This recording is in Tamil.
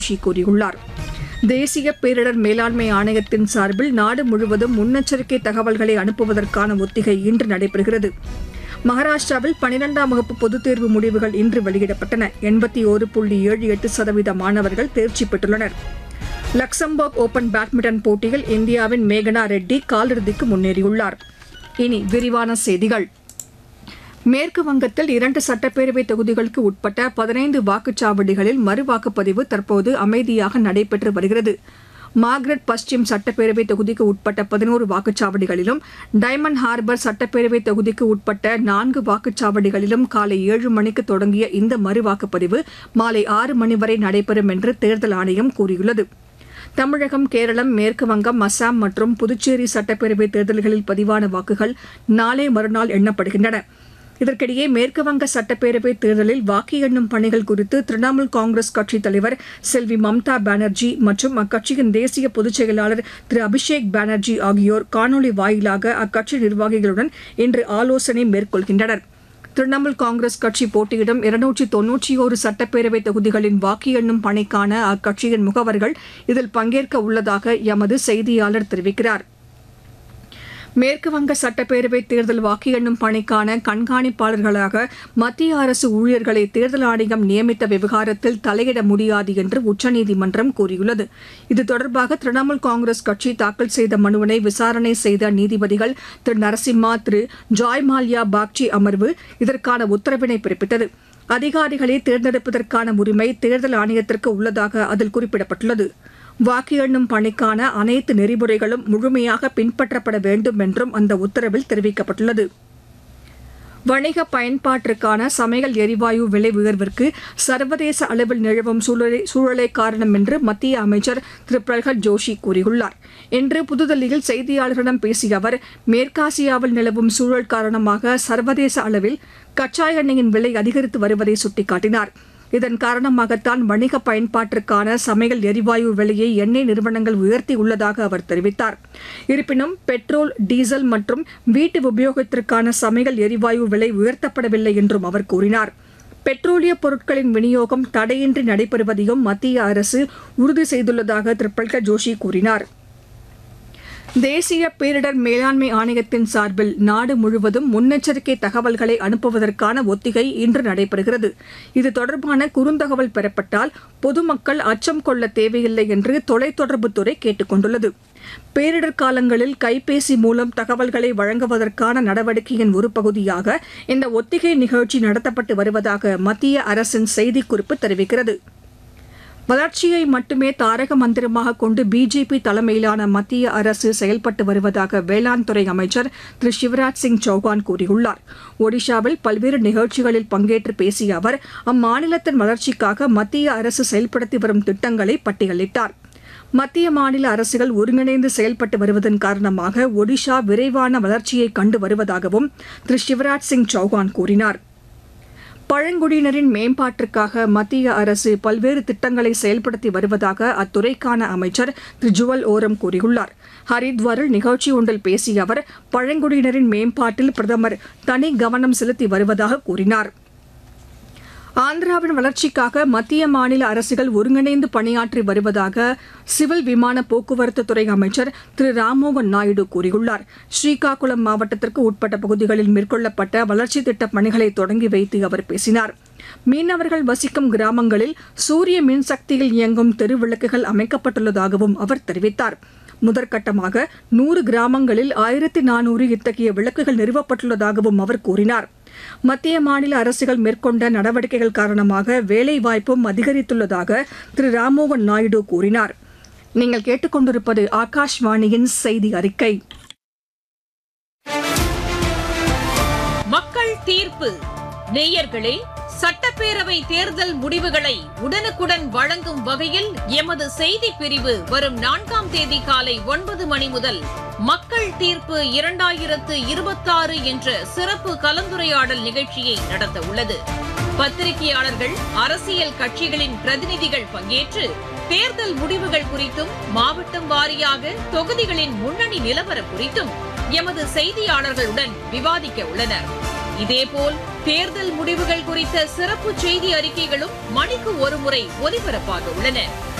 ஜோஷி கூறியுள்ளார் தேசிய பேரிடர் மேலாண்மை ஆணையத்தின் சார்பில் நாடு முழுவதும் முன்னெச்சரிக்கை தகவல்களை அனுப்புவதற்கான ஒத்திகை இன்று நடைபெறுகிறது மகாராஷ்டிராவில் பனிரெண்டாம் வகுப்பு பொதுத் தேர்வு முடிவுகள் இன்று வெளியிடப்பட்டன எண்பத்தி ஒரு புள்ளி ஏழு எட்டு சதவீத மாணவர்கள் தேர்ச்சி பெற்றுள்ளனர் லக்சம்பர்க் ஓபன் பேட்மிண்டன் போட்டியில் இந்தியாவின் மேகனா ரெட்டி காலிறுதிக்கு முன்னேறியுள்ளார் இனி விரிவான செய்திகள் மேற்கு வங்கத்தில் இரண்டு சட்டப்பேரவை தொகுதிகளுக்கு உட்பட்ட பதினைந்து வாக்குச்சாவடிகளில் மறுவாக்குப்பதிவு தற்போது அமைதியாக நடைபெற்று வருகிறது மார்க்ரெட் பஸ்டிம் சட்டப்பேரவை தொகுதிக்கு உட்பட்ட பதினோரு வாக்குச்சாவடிகளிலும் டைமண்ட் ஹார்பர் சட்டப்பேரவை தொகுதிக்கு உட்பட்ட நான்கு வாக்குச்சாவடிகளிலும் காலை ஏழு மணிக்கு தொடங்கிய இந்த மறுவாக்குப்பதிவு மாலை ஆறு மணி வரை நடைபெறும் என்று தேர்தல் ஆணையம் கூறியுள்ளது தமிழகம் கேரளம் மேற்கு வங்கம் அசாம் மற்றும் புதுச்சேரி சட்டப்பேரவை தேர்தல்களில் பதிவான வாக்குகள் நாளை மறுநாள் எண்ணப்படுகின்றன இதற்கிடையே மேற்கு வங்க சட்டப்பேரவை தேர்தலில் வாக்கு எண்ணும் பணிகள் குறித்து திரிணாமுல் காங்கிரஸ் கட்சித் தலைவர் செல்வி மம்தா பானர்ஜி மற்றும் அக்கட்சியின் தேசிய பொதுச் செயலாளர் திரு அபிஷேக் பானர்ஜி ஆகியோர் காணொலி வாயிலாக அக்கட்சி நிர்வாகிகளுடன் இன்று ஆலோசனை மேற்கொள்கின்றனர் திரிணாமுல் காங்கிரஸ் கட்சி போட்டியிடும் இருநூற்றி தொன்னூற்றி ஒரு சட்டப்பேரவை தொகுதிகளின் வாக்கு எண்ணும் பணிக்கான அக்கட்சியின் முகவர்கள் இதில் பங்கேற்க உள்ளதாக எமது செய்தியாளர் தெரிவிக்கிறார் மேற்கு வங்க சட்டப்பேரவை தேர்தல் வாக்கு எண்ணும் பணிக்கான கண்காணிப்பாளர்களாக மத்திய அரசு ஊழியர்களை தேர்தல் ஆணையம் நியமித்த விவகாரத்தில் தலையிட முடியாது என்று உச்சநீதிமன்றம் கூறியுள்ளது இது தொடர்பாக திரிணாமுல் காங்கிரஸ் கட்சி தாக்கல் செய்த மனுவினை விசாரணை செய்த நீதிபதிகள் திரு நரசிம்மா திரு ஜாய் மால்யா பாக்சி அமர்வு இதற்கான உத்தரவினை பிறப்பித்தது அதிகாரிகளை தேர்ந்தெடுப்பதற்கான உரிமை தேர்தல் ஆணையத்திற்கு உள்ளதாக அதில் குறிப்பிடப்பட்டுள்ளது வாக்கு எண்ணும் பணிக்கான அனைத்து நெறிமுறைகளும் முழுமையாக பின்பற்றப்பட வேண்டும் என்றும் அந்த உத்தரவில் தெரிவிக்கப்பட்டுள்ளது வணிக பயன்பாட்டிற்கான சமையல் எரிவாயு விலை உயர்விற்கு சர்வதேச அளவில் நிலவும் சூழலை சூழலே காரணம் என்று மத்திய அமைச்சர் திரு பிரகத் ஜோஷி கூறியுள்ளார் இன்று புதுதில்லியில் செய்தியாளர்களிடம் பேசிய அவர் மேற்காசியாவில் நிலவும் சூழல் காரணமாக சர்வதேச அளவில் கச்சா எண்ணெயின் விலை அதிகரித்து வருவதை சுட்டிக்காட்டினார் இதன் காரணமாகத்தான் வணிக பயன்பாட்டிற்கான சமையல் எரிவாயு விலையை எண்ணெய் நிறுவனங்கள் உயர்த்தியுள்ளதாக அவர் தெரிவித்தார் இருப்பினும் பெட்ரோல் டீசல் மற்றும் வீட்டு உபயோகத்திற்கான சமையல் எரிவாயு விலை உயர்த்தப்படவில்லை என்றும் அவர் கூறினார் பெட்ரோலிய பொருட்களின் விநியோகம் தடையின்றி நடைபெறுவதையும் மத்திய அரசு உறுதி செய்துள்ளதாக திரு பிரகத் ஜோஷி கூறினார் தேசிய பேரிடர் மேலாண்மை ஆணையத்தின் சார்பில் நாடு முழுவதும் முன்னெச்சரிக்கை தகவல்களை அனுப்புவதற்கான ஒத்திகை இன்று நடைபெறுகிறது இது தொடர்பான குறுந்தகவல் பெறப்பட்டால் பொதுமக்கள் அச்சம் கொள்ள தேவையில்லை என்று தொலைத்தொடர்புத்துறை கேட்டுக் கொண்டுள்ளது பேரிடர் காலங்களில் கைபேசி மூலம் தகவல்களை வழங்குவதற்கான நடவடிக்கையின் ஒரு பகுதியாக இந்த ஒத்திகை நிகழ்ச்சி நடத்தப்பட்டு வருவதாக மத்திய அரசின் செய்திக்குறிப்பு தெரிவிக்கிறது வளர்ச்சியை மட்டுமே தாரக மந்திரமாக கொண்டு பிஜேபி தலைமையிலான மத்திய அரசு செயல்பட்டு வருவதாக வேளாண் துறை அமைச்சர் திரு சிவராஜ் சிங் சௌகான் கூறியுள்ளார் ஒடிஷாவில் பல்வேறு நிகழ்ச்சிகளில் பங்கேற்று பேசிய அவர் அம்மாநிலத்தின் வளர்ச்சிக்காக மத்திய அரசு செயல்படுத்தி வரும் திட்டங்களை பட்டியலிட்டார் மத்திய மாநில அரசுகள் ஒருங்கிணைந்து செயல்பட்டு வருவதன் காரணமாக ஒடிஷா விரைவான வளர்ச்சியை கண்டு வருவதாகவும் திரு சிவராஜ் சிங் சௌகான் கூறினார் பழங்குடியினரின் மேம்பாட்டிற்காக மத்திய அரசு பல்வேறு திட்டங்களை செயல்படுத்தி வருவதாக அத்துறைக்கான அமைச்சர் திரு ஜுவல் ஓரம் கூறியுள்ளார் ஹரித்வாரில் நிகழ்ச்சி ஒன்றில் பேசிய அவர் பழங்குடியினரின் மேம்பாட்டில் பிரதமர் தனி கவனம் செலுத்தி வருவதாக கூறினார் ஆந்திராவின் வளர்ச்சிக்காக மத்திய மாநில அரசுகள் ஒருங்கிணைந்து பணியாற்றி வருவதாக சிவில் விமான போக்குவரத்து துறை அமைச்சர் திரு ராம்மோகன் நாயுடு கூறியுள்ளார் ஸ்ரீகாகுளம் மாவட்டத்திற்கு உட்பட்ட பகுதிகளில் மேற்கொள்ளப்பட்ட வளர்ச்சித் திட்டப் பணிகளை தொடங்கி வைத்து அவர் பேசினார் மீனவர்கள் வசிக்கும் கிராமங்களில் சூரிய மின்சக்தியில் இயங்கும் தெருவிளக்குகள் அமைக்கப்பட்டுள்ளதாகவும் அவர் தெரிவித்தார் முதற்கட்டமாக நூறு கிராமங்களில் ஆயிரத்தி நானூறு இத்தகைய விளக்குகள் நிறுவப்பட்டுள்ளதாகவும் அவர் கூறினார் மத்திய மாநில அரசுகள் மேற்கொண்ட நடவடிக்கைகள் காரணமாக வேலைவாய்ப்பும் அதிகரித்துள்ளதாக திரு ராம்மோகன் நாயுடு கூறினார் நீங்கள் கேட்டுக்கொண்டிருப்பது ஆகாஷ்வாணியின் செய்தி அறிக்கை மக்கள் தீர்ப்பு நேயர்களே சட்டப்பேரவை தேர்தல் முடிவுகளை உடனுக்குடன் வழங்கும் வகையில் எமது செய்தி பிரிவு வரும் நான்காம் தேதி காலை ஒன்பது மணி முதல் மக்கள் தீர்ப்பு இரண்டாயிரத்து இருபத்தாறு என்ற சிறப்பு கலந்துரையாடல் நிகழ்ச்சியை நடத்த உள்ளது பத்திரிகையாளர்கள் அரசியல் கட்சிகளின் பிரதிநிதிகள் பங்கேற்று தேர்தல் முடிவுகள் குறித்தும் மாவட்டம் வாரியாக தொகுதிகளின் முன்னணி நிலவரம் குறித்தும் எமது செய்தியாளர்களுடன் விவாதிக்க உள்ளனர் இதேபோல் தேர்தல் முடிவுகள் குறித்த சிறப்பு செய்தி அறிக்கைகளும் மணிக்கு ஒருமுறை ஒலிபரப்பாக உள்ளன